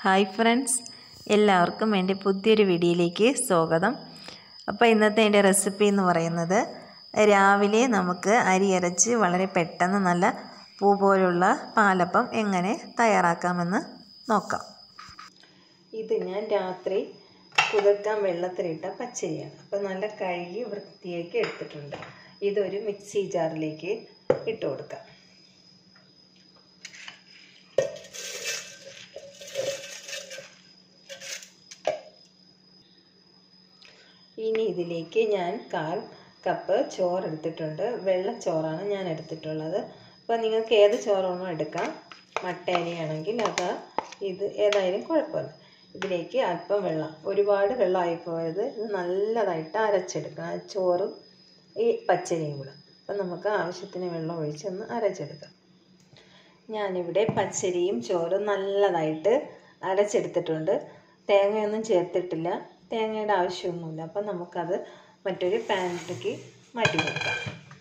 hi friends എല്ലാവർക്കും എൻ്റെ പുതിയൊരു വീഡിയോയിലേക്ക് സ്വാഗതം അപ്പോൾ ഇന്നത്തെ എൻ്റെ റെസിപ്പി എന്ന് പറയുന്നത് രാവിലെ നമുക്ക് അരി അരച്ച് വളരെ പെട്ടെന്ന് നല്ല പൂ പോലുള്ള പാലപ്പം എങ്ങനെ തയ്യാറാക്കാമെന്ന് നോക്കാം ഇത് ഞാൻ രാത്രി കുതിർക്കാൻ വെള്ളത്തിലിട്ട പച്ചരിയാണ് അപ്പോൾ നല്ല കഴുകി വൃത്തിയാക്കി എടുത്തിട്ടുണ്ട് ഇതൊരു മിക്സി ജാറിലേക്ക് ഇട്ട് കൊടുക്കാം ഇനി ഇതിലേക്ക് ഞാൻ കാൽ കപ്പ് ചോറ് എടുത്തിട്ടുണ്ട് വെള്ളച്ചോറാണ് ഞാൻ എടുത്തിട്ടുള്ളത് അപ്പോൾ നിങ്ങൾക്ക് ഏത് ചോറാണോ എടുക്കാം മട്ടേരിയാണെങ്കിൽ അത് ഇത് ഏതായാലും കുഴപ്പമില്ല ഇതിലേക്ക് അല്പം വെള്ളം ഒരുപാട് വെള്ളമായി പോയത് ഇത് നല്ലതായിട്ട് അരച്ചെടുക്കണം ചോറും ഈ പച്ചരിയും കൂടെ അപ്പം നമുക്ക് ആവശ്യത്തിന് വെള്ളം ഒഴിച്ചൊന്ന് അരച്ചെടുക്കാം ഞാനിവിടെ പച്ചരിയും ചോറും നല്ലതായിട്ട് അരച്ചെടുത്തിട്ടുണ്ട് തേങ്ങയൊന്നും ചേർത്തിട്ടില്ല തേങ്ങയുടെ ആവശ്യമൊന്നുമില്ല അപ്പം നമുക്കത് മറ്റൊരു പാനിലേക്ക് മാറ്റി കൊടുക്കാം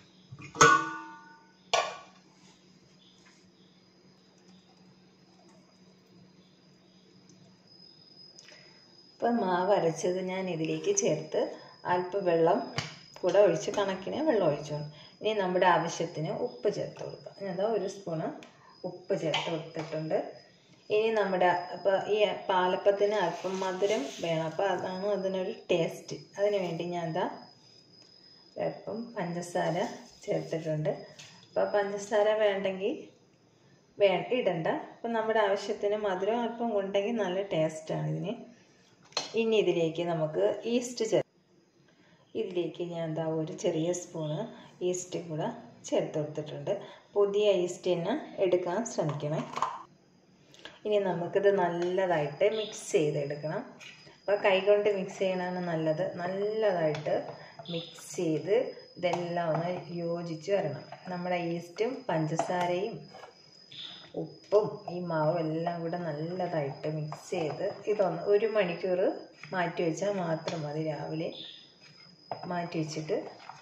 ഇപ്പം മാവ് അരച്ചത് ഞാൻ ഇതിലേക്ക് ചേർത്ത് അല്പം വെള്ളം കൂടെ ഒഴിച്ച് കണക്കിന് വെള്ളം ഒഴിച്ചു ഇനി നമ്മുടെ ആവശ്യത്തിന് ഉപ്പ് ചേർത്ത് കൊടുക്കാം ഞാനത് ഒരു സ്പൂണ് ഉപ്പ് ചേർത്ത് കൊടുത്തിട്ടുണ്ട് ഇനി നമ്മുടെ അപ്പോൾ ഈ പാലപ്പത്തിന് അല്പം മധുരം വേണം അപ്പോൾ അതാണ് അതിനൊരു ടേസ്റ്റ് അതിന് വേണ്ടി ഞാൻ എന്താ അല്പം പഞ്ചസാര ചേർത്തിട്ടുണ്ട് അപ്പോൾ പഞ്ചസാര വേണ്ടെങ്കിൽ വേ ഇടണ്ട അപ്പം നമ്മുടെ ആവശ്യത്തിന് മധുരം അല്പം ഉണ്ടെങ്കിൽ നല്ല ടേസ്റ്റാണ് ഇതിന് ഇനി ഇതിലേക്ക് നമുക്ക് ഈസ്റ്റ് ചേർ ഇതിലേക്ക് ഞാൻ എന്താ ഒരു ചെറിയ സ്പൂണ് ഈസ്റ്റ് കൂടെ ചേർത്ത് കൊടുത്തിട്ടുണ്ട് പുതിയ ഈസ്റ്റ് തന്നെ എടുക്കാൻ ശ്രമിക്കണം ഇനി നമുക്കിത് നല്ലതായിട്ട് മിക്സ് ചെയ്തെടുക്കണം അപ്പോൾ കൈകൊണ്ട് മിക്സ് ചെയ്യണതാണ് നല്ലത് നല്ലതായിട്ട് മിക്സ് ചെയ്ത് ഇതെല്ലാം ഒന്ന് യോജിച്ച് വരണം നമ്മുടെ ഈസ്റ്റും പഞ്ചസാരയും ഉപ്പും ഈ മാവും എല്ലാം കൂടെ നല്ലതായിട്ട് മിക്സ് ചെയ്ത് ഇതൊന്ന് ഒരു മണിക്കൂർ മാറ്റി വെച്ചാൽ മാത്രം മതി രാവിലെ മാറ്റി വെച്ചിട്ട്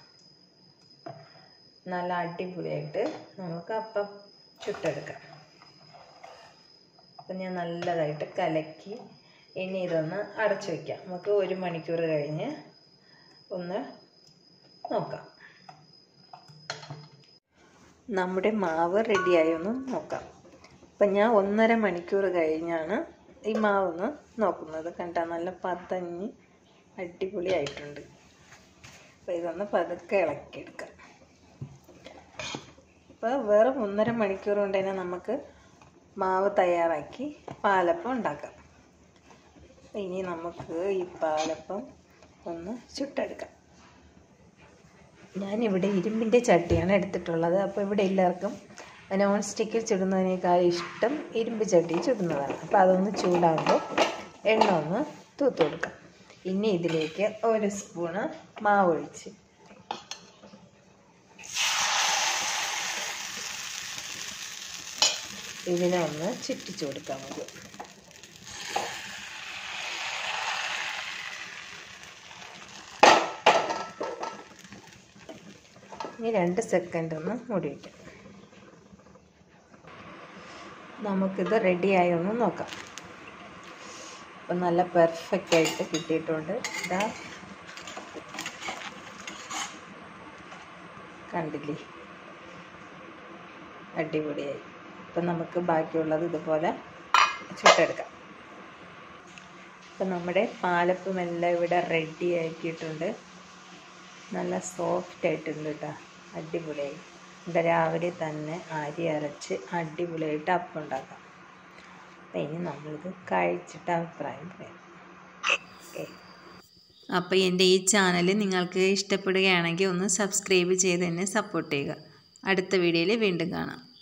നല്ല അടിപൊളിയായിട്ട് നമുക്ക് അപ്പം ചുട്ടെടുക്കാം അപ്പം ഞാൻ നല്ലതായിട്ട് കലക്കി ഇനി ഇതൊന്ന് അടച്ചു വയ്ക്കാം നമുക്ക് ഒരു മണിക്കൂർ കഴിഞ്ഞ് ഒന്ന് നോക്കാം നമ്മുടെ മാവ് റെഡിയായി ഒന്ന് നോക്കാം അപ്പം ഞാൻ ഒന്നര മണിക്കൂർ കഴിഞ്ഞാണ് ഈ മാവൊന്ന് നോക്കുന്നത് കണ്ടാൽ നല്ല പതഞ്ഞ് അടിപൊളിയായിട്ടുണ്ട് അപ്പോൾ ഇതൊന്ന് പതുക്കെ ഇളക്കിയെടുക്കാം അപ്പോൾ വെറും ഒന്നര മണിക്കൂർ കൊണ്ട് തന്നെ നമുക്ക് മാവ് തയ്യാറാക്കി പാലപ്പം ഉണ്ടാക്കാം ഇനി നമുക്ക് ഈ പാലപ്പം ഒന്ന് ചുട്ടെടുക്കാം ഞാനിവിടെ ഇരുമ്പിൻ്റെ ചട്ടിയാണ് എടുത്തിട്ടുള്ളത് അപ്പോൾ ഇവിടെ എല്ലാവർക്കും നോൺ സ്റ്റിക്കിൽ ചുടുന്നതിനേക്കാൾ ഇഷ്ടം ഇരുമ്പ് ചട്ടി ചുടുന്നതാണ് അപ്പോൾ അതൊന്ന് ചൂടാകുമ്പോൾ എണ്ണ ഒന്ന് തൂത്ത് കൊടുക്കാം ഇനി ഇതിലേക്ക് ഒരു സ്പൂണ് മാവ് ഒഴിച്ച് ഇതിനെ ഒന്ന് ചുറ്റിച്ചു കൊടുക്കാം നമുക്ക് ഇനി രണ്ട് സെക്കൻഡ് ഒന്ന് മൂടി വയ്ക്കാം നമുക്കിത് റെഡിയായി ഒന്ന് നോക്കാം അപ്പം നല്ല പെർഫെക്റ്റ് ആയിട്ട് കിട്ടിയിട്ടുണ്ട് ഇതാ കണ്ടില്ലേ അടിപൊളിയായി അപ്പം നമുക്ക് ബാക്കിയുള്ളത് ഇതുപോലെ ചുട്ടെടുക്കാം അപ്പം നമ്മുടെ പാലപ്പം എല്ലാം ഇവിടെ റെഡി ആക്കിയിട്ടുണ്ട് നല്ല സോഫ്റ്റ് ആയിട്ടുണ്ട് കേട്ടോ അടിപൊളിയായി ഇവിടെ രാവിലെ തന്നെ അരി അരച്ച് അടിപൊളിയായിട്ട് അപ്പം ഉണ്ടാക്കാം അപ്പം ഇനി നമ്മളിത് കഴിച്ചിട്ട് അഭിപ്രായം പറയാം ഓക്കെ അപ്പോൾ എൻ്റെ ഈ ചാനൽ നിങ്ങൾക്ക് ഇഷ്ടപ്പെടുകയാണെങ്കിൽ ഒന്ന് സബ്സ്ക്രൈബ് ചെയ്ത് എന്നെ സപ്പോർട്ട് ചെയ്യുക അടുത്ത വീഡിയോയിൽ വീണ്ടും കാണാം